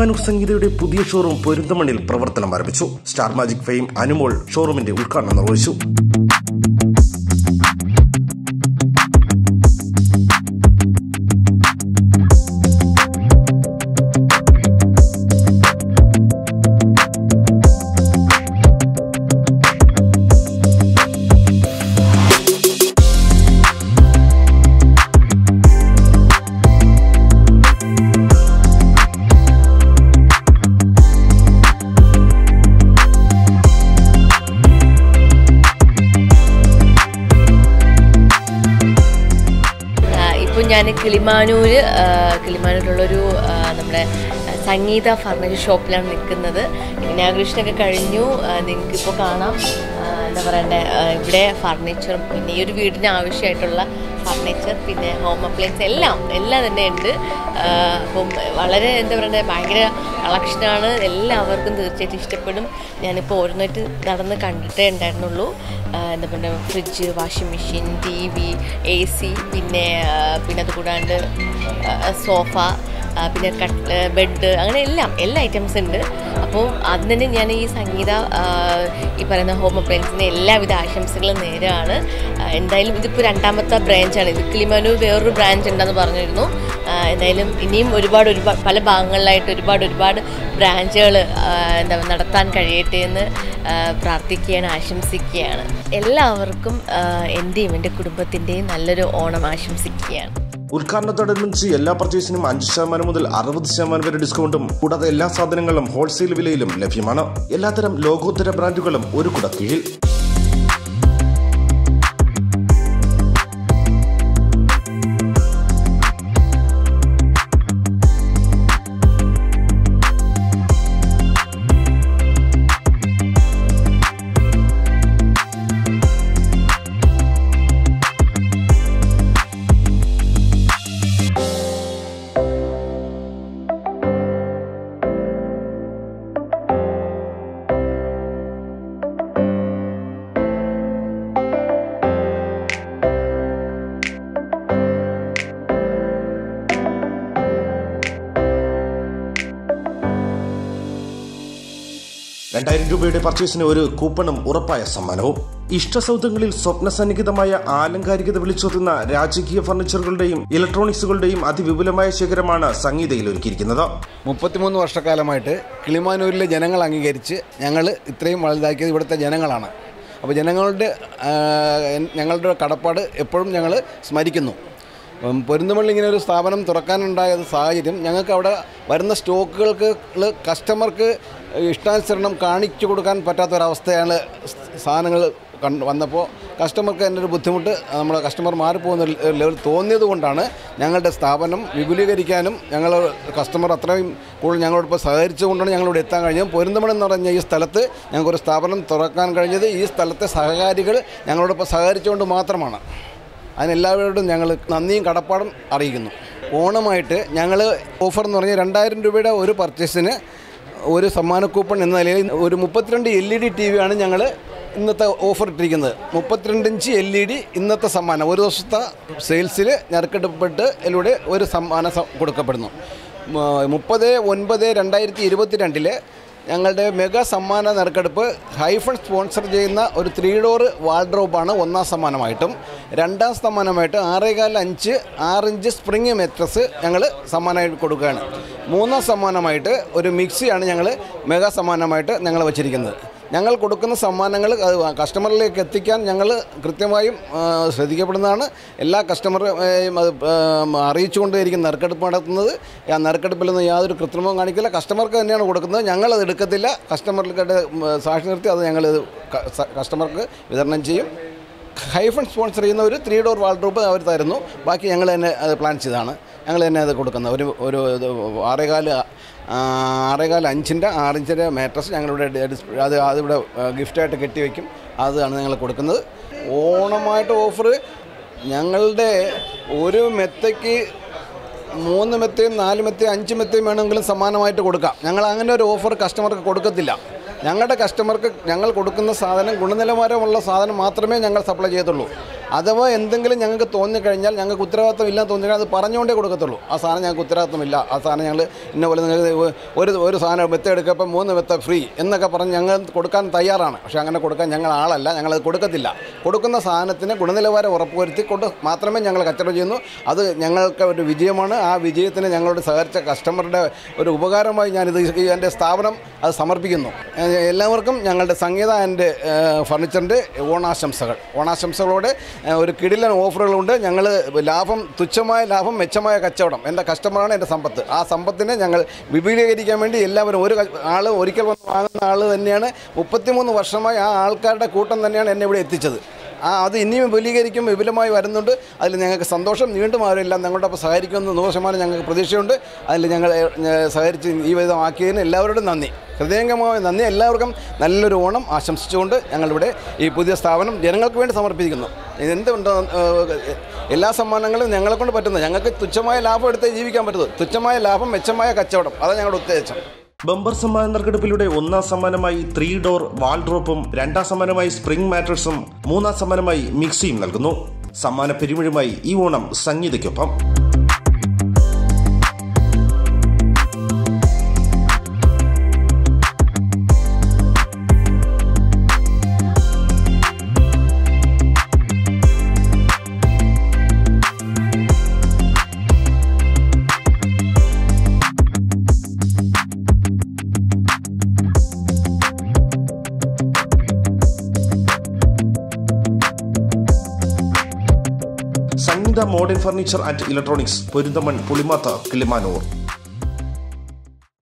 കിളിമാനൂർ സംഗീതയുടെ പുതിയ ഷോറൂം പൊരുന്തമണ്ണിൽ പ്രവർത്തനം ആരംഭിച്ചു സ്റ്റാർ മാജിക് ഫെയിം അനുമോൾ ഷോറൂമിന്റെ ഉദ്ഘാടനം നിർവഹിച്ചു ഇപ്പോൾ ഞാൻ കിളിമാനൂർ കിളിമാനൂരുള്ളൊരു ആ, നമ്മുടെ സംഗീത ഫർണിച്ചർ ഷോപ്പിലാണ് നിൽക്കുന്നത് ഇനാഗ്രേഷനൊക്കെ കഴിഞ്ഞു നിങ്ങൾക്ക് ഇപ്പോൾ കാണാം ആ, എന്താ പറയണ്ടേ ആ, ഇവിടെ ഫർണിച്ചറും പിന്നെ ഈ ഒരു വീടിന് ആവശ്യമായിട്ടുള്ള ഫർണിച്ചർ പിന്നെ ഹോം അപ്ലയൻസ് എല്ലാം എല്ലാം തന്നെ ഉണ്ട് ആ, അപ്പം വളരെ എന്താ പറയണ്ടേ ഭയങ്കര കളക്ഷനാണ് എല്ലാവർക്കും തീർച്ചയായിട്ടും ഇഷ്ടപ്പെടും ഞാനിപ്പോൾ ഓരോന്നായിട്ട് നടന്ന് കണ്ടിട്ടേ ഉണ്ടായിരുന്നുള്ളൂ ആ, എന്താ പറയുക fridge washing machine T V A C പിന്നെ ആ, പിന്നെ അത് കൂടാണ്ട് ആ, സോഫ ആ, പിന്നെ കട്ട് ബെഡ് അങ്ങനെ എല്ലാം എല്ലാ ഐറ്റംസ് ഉണ്ട് അപ്പോൾ അതിന് തന്നെ ഞാൻ ഈ സംഗീത ആ, ഈ പറയുന്ന ഹോം അപ്ലയൻസിന് എല്ലാവിധ ആശംസകളും നേരാണ് ആ, എന്തായാലും ഇതിപ്പോൾ രണ്ടാമത്തെ ബ്രാഞ്ചാണ് ഇത് കിളിമാനൂർ വേറൊരു ബ്രാഞ്ച് ഉണ്ടെന്ന് പറഞ്ഞിരുന്നു ആ, എന്തായാലും ഇനിയും ഒരുപാട് ഒരുപാട് പല ഭാഗങ്ങളിലായിട്ട് ഒരുപാട് ഒരുപാട് ബ്രാഞ്ചുകൾ എന്താ നടത്താൻ കഴിയട്ടെ എന്ന് ആ, പ്രാർത്ഥിക്കുകയാണ് ആശംസിക്കുകയാണ് എല്ലാവർക്കും ആ, എൻ്റെയും എൻ്റെ കുടുംബത്തിൻ്റെയും നല്ലൊരു ഓണം ആശംസിക്കുകയാണ് ഉദ്ഘാടനത്തോടനുബന്ധിച്ച് എല്ലാ പർച്ചേസിനും അഞ്ച് ശതമാനം മുതൽ അറുപത് ശതമാനം വരെ ഡിസ്കൗണ്ടും കൂടാതെ എല്ലാ സാധനങ്ങളും ഹോൾസെയിൽ വിലയിലും ലഭ്യമാണ് എല്ലാത്തരം ലോകോത്തര ബ്രാൻഡുകളും ഒരു കുട കീഴിൽ രണ്ടായിരം രൂപയുടെ പർച്ചേസിന് ഒരു കൂപ്പണും ഉറപ്പായ സമ്മാനവും ഇഷ്ടസൗധങ്ങളിൽ സ്വപ്നസന്നിഹിതമായ ആലങ്കാരികത വിളിച്ചോതുന്ന രാജകീയ ഫർണിച്ചറുകളുടെയും ഇലക്ട്രോണിക്സുകളുടെയും അതിവിപുലമായ ശേഖരമാണ് സംഗീതയിൽ ഒരുക്കിയിരിക്കുന്നത് മുപ്പത്തിമൂന്ന് വർഷക്കാലമായിട്ട് കിളിമാനൂരിലെ ജനങ്ങൾ അംഗീകരിച്ച് ഞങ്ങൾ ഇത്രയും വലുതാക്കിയത് ഇവിടുത്തെ ജനങ്ങളാണ് അപ്പോൾ ജനങ്ങളുടെ ആ, ഞങ്ങളുടെ കടപ്പാട് എപ്പോഴും ഞങ്ങൾ സ്മരിക്കുന്നു ഉം, പൊരുന്തമള്ളി ഇങ്ങനെ ഒരു സ്ഥാപനം തുറക്കാനുണ്ടായ ഒരു സാഹചര്യം ഞങ്ങൾക്ക് അവിടെ വരുന്ന സ്റ്റോക്കുകൾക്ക് ള് കസ്റ്റമർക്ക് ഇഷ്ടാനുസരണം കാണിച്ചു കൊടുക്കാൻ പറ്റാത്തൊരവസ്ഥയാണ് സാധനങ്ങൾ കണ്ട് വന്നപ്പോൾ കസ്റ്റമർക്ക് അതിൻ്റെ ഒരു ബുദ്ധിമുട്ട് നമ്മുടെ കസ്റ്റമർ മാറിപ്പോകുന്ന ഒരു ലെവൽ തോന്നിയത് കൊണ്ടാണ് ഞങ്ങളുടെ സ്ഥാപനം വിപുലീകരിക്കാനും ഞങ്ങൾ കസ്റ്റമർ അത്രയും കൂടുതൽ ഞങ്ങളോടൊപ്പം സഹകരിച്ചുകൊണ്ടാണ് ഞങ്ങളിവിടെ എത്താൻ കഴിഞ്ഞത് പൊരുന്തമൺ എന്ന് പറഞ്ഞ ഈ സ്ഥലത്ത് ഞങ്ങൾക്കൊരു സ്ഥാപനം തുറക്കാൻ കഴിഞ്ഞത് ഈ സ്ഥലത്തെ സഹകാരികൾ ഞങ്ങളോടൊപ്പം സഹകരിച്ചുകൊണ്ട് മാത്രമാണ് അതിനെല്ലാവരോടും ഞങ്ങൾ നന്ദിയും കടപ്പാടും അറിയിക്കുന്നു ഓണമായിട്ട് ഞങ്ങൾ ഓഫർ എന്ന് പറഞ്ഞാൽ രണ്ടായിരം രൂപയുടെ ഒരു പർച്ചേസിന് ഒരു സമ്മാന കൂപ്പൺ എന്ന നിലയിൽ ഒരു മുപ്പത്തിരണ്ട് എൽ ഇ ഡി ടി വിയാണ് ഞങ്ങൾ ഇന്നത്തെ ഓഫർ ഇട്ടിരിക്കുന്നത് മുപ്പത്തിരണ്ട് ഇഞ്ച് എൽ ഇ ഡി ഇന്നത്തെ സമ്മാനം ഒരു ദിവസത്തെ സെയിൽസിൽ ഞെറുക്കെടുപ്പെട്ട് ഇതിലൂടെ ഒരു സമ്മാനം സ- കൊടുക്കപ്പെടുന്നു മ- മുപ്പത് ഒൻപത് രണ്ടായിരത്തി ഇരുപത്തി രണ്ടില് ഞങ്ങളുടെ മെഗാ സമ്മാന നറുക്കെടുപ്പ് ഹൈഫൺ സ്പോൺസർ ചെയ്യുന്ന ഒരു ത്രീ ഡോർ വാൾഡ്രോബാണ് ഒന്നാം സമ്മാനമായിട്ടും രണ്ടാം സമ്മാനമായിട്ട് ആറേകാൽ അഞ്ച് ആറിഞ്ച് സ്പ്രിങ് മെട്രസ് ഞങ്ങൾ സമ്മാനമായിട്ട് കൊടുക്കുകയാണ് മൂന്നാം സമ്മാനമായിട്ട് ഒരു മിക്സിയാണ് ഞങ്ങൾ മെഗാ സമ്മാനമായിട്ട് ഞങ്ങൾ വച്ചിരിക്കുന്നത് ഞങ്ങൾ കൊടുക്കുന്ന സമ്മാനങ്ങൾ അത് കസ്റ്റമറിലേക്ക് എത്തിക്കാൻ ഞങ്ങൾ കൃത്യമായും ആ, ശ്രദ്ധിക്കപ്പെടുന്നതാണ് എല്ലാ കസ്റ്റമറെയും അത് ആ, അറിയിച്ചുകൊണ്ടേയിരിക്കും നറുക്കെടുപ്പ് നടത്തുന്നത് ആ നറുക്കെടുപ്പിലൊന്നും യാതൊരു കൃത്രിമവും കാണിക്കില്ല കസ്റ്റമർക്ക് തന്നെയാണ് കൊടുക്കുന്നത് ഞങ്ങളത് എടുക്കത്തില്ല കസ്റ്റമർക്ക് സാക്ഷി നിർത്തി അത് ഞങ്ങൾ കസ്റ്റമർക്ക് വിതരണം ചെയ്യും ഹൈഫൺ സ്പോൺസർ ചെയ്യുന്ന ഒരു ത്രീ ഡോർ വാൾഡ്രോപ്പ് അവർ തരുന്നു ബാക്കി ഞങ്ങൾ തന്നെ അത് പ്ലാൻ ചെയ്താണ് ഞങ്ങൾ തന്നെ അത് കൊടുക്കുന്നത് ഒരു ഒരു ഇത് ആറേകാല് ആ, ആറേകാല് അഞ്ചിൻ്റെ ആറിഞ്ചിൻ്റെ മാട്രസ് ഞങ്ങളിവിടെ ഡിസ്പ്ലേ അത് അതിവിടെ ഗിഫ്റ്റായിട്ട് കെട്ടിവെക്കും അതാണ് ഞങ്ങൾ കൊടുക്കുന്നത് ഓണമായിട്ട് ഓഫർ ഞങ്ങളുടെ ഒരു മെത്തയ്ക്ക് മൂന്ന് മെത്തയും നാല് മെത്തയും അഞ്ച് മെത്തയും വേണമെങ്കിലും സമാനമായിട്ട് കൊടുക്കാം ഞങ്ങൾ അങ്ങനെ ഒരു ഓഫർ കസ്റ്റമർക്ക് കൊടുക്കത്തില്ല ഞങ്ങളുടെ കസ്റ്റമർക്ക് ഞങ്ങൾ കൊടുക്കുന്ന സാധനം ഗുണനിലവാരമുള്ള സാധനം മാത്രമേ ഞങ്ങൾ സപ്ലൈ ചെയ്യത്തുള്ളൂ അഥവാ എന്തെങ്കിലും ഞങ്ങൾക്ക് തോന്നിക്കഴിഞ്ഞാൽ ഞങ്ങൾക്ക് ഉത്തരവാദിത്വം ഇല്ലാന്ന് തോന്നിക്കഴിഞ്ഞാൽ അത് പറഞ്ഞുകൊണ്ടേ കൊടുക്കത്തുള്ളൂ ആ സാധനം ഞങ്ങൾക്ക് ഉത്തരവാദിത്വമില്ല ആ സാധനം ഞങ്ങൾ ഇന്ന പോലെ നിങ്ങൾക്ക് ഒരു ഒരു സാധനം വെത്ത എടുക്കപ്പോൾ മൂന്ന് വെത്ത ഫ്രീ എന്നൊക്കെ പറഞ്ഞ് ഞങ്ങൾ കൊടുക്കാൻ തയ്യാറാണ് പക്ഷേ അങ്ങനെ കൊടുക്കാൻ ഞങ്ങൾ ആളല്ല ഞങ്ങളത് കൊടുക്കത്തില്ല കൊടുക്കുന്ന സാധനത്തിന് ഗുണനിലവാരം ഉറപ്പുവരുത്തി കൊണ്ട് മാത്രമേ ഞങ്ങൾ കച്ചവടം ചെയ്യുന്നു അത് ഞങ്ങൾക്ക് ഒരു വിജയമാണ് ആ വിജയത്തിന് ഞങ്ങളോട് സഹകരിച്ച കസ്റ്റമറുടെ ഒരു ഉപകാരമായി ഞാനിത് ഈ എൻ്റെ സ്ഥാപനം അത് സമർപ്പിക്കുന്നു ഏഹ് എല്ലാവർക്കും ഞങ്ങളുടെ സംഗീത ആൻഡ് ഫർണിച്ചറിൻ്റെ ഓണാശംസകൾ ഓണാശംസകളോടെ ഏഹ് ഒരു കിടിലൻ ഓഫറുകളുണ്ട് ഞങ്ങൾ ലാഭം തുച്ഛമായ ലാഭം മെച്ചമായ കച്ചവടം എൻ്റെ കസ്റ്റമറാണ് എൻ്റെ സമ്പത്ത് ആ സമ്പത്തിനെ ഞങ്ങൾ വിപുലീകരിക്കാൻ വേണ്ടി എല്ലാവരും ഒരു ആൾ ഒരിക്കൽ വന്ന് വാങ്ങുന്ന ആൾ തന്നെയാണ് മുപ്പത്തിമൂന്ന് വർഷമായി ആ ആൾക്കാരുടെ കൂട്ടം തന്നെയാണ് എന്നെ ഇവിടെ എത്തിച്ചത് ആ അത് ഇനിയും വിപുലീകരിക്കും വിപുലമായി വരുന്നുണ്ട് അതിൽ ഞങ്ങൾക്ക് സന്തോഷം വീണ്ടും അവരെല്ലാം ഞങ്ങളുടെ ഒപ്പം സഹകരിക്കുമെന്ന് നൂറ് ശതമാനം ഞങ്ങൾക്ക് പ്രതീക്ഷയുണ്ട് അതിൽ ഞങ്ങൾ ഏഹ്, സഹകരിച്ച് ഈ വിധമാക്കിയതിന് എല്ലാവരോടും നന്ദി ഹൃദയംഗമായ നന്ദി എല്ലാവർക്കും നല്ലൊരു ഓണം ആശംസിച്ചുകൊണ്ട് ഞങ്ങളിവിടെ ഈ പുതിയ സ്ഥാപനം ജനങ്ങൾക്ക് വേണ്ടി സമർപ്പിക്കുന്നു എന്തുണ്ടോ ഏഹ്, എല്ലാ സമ്മാനങ്ങളും ഞങ്ങളെ കൊണ്ട് പറ്റുന്നത് ഞങ്ങൾക്ക് തുച്ഛമായ ലാഭം എടുത്തേ ജീവിക്കാൻ പറ്റുന്നത് തുച്ഛമായ ലാഭം മെച്ചമായ കച്ചവടം അതാണ് ഞങ്ങളുടെ ഉദ്ദേശം ബമ്പർ സമ്മാന നറുക്കെടുപ്പിലൂടെ ഒന്നാം സമ്മാനമായി ത്രീ ഡോർ വാൾഡ്രോപ്പും രണ്ടാം സമ്മാനമായി സ്പ്രിംഗ് മാട്രസും മൂന്നാം സമ്മാനമായി മിക്സിയും നൽകുന്നു സമ്മാന പെരുമിഴുമായി ഈ ഓണം സംഗീതയ്ക്കൊപ്പം Sangeetha modern furniture and electronics Porunthaman Pulimath Kilimanoor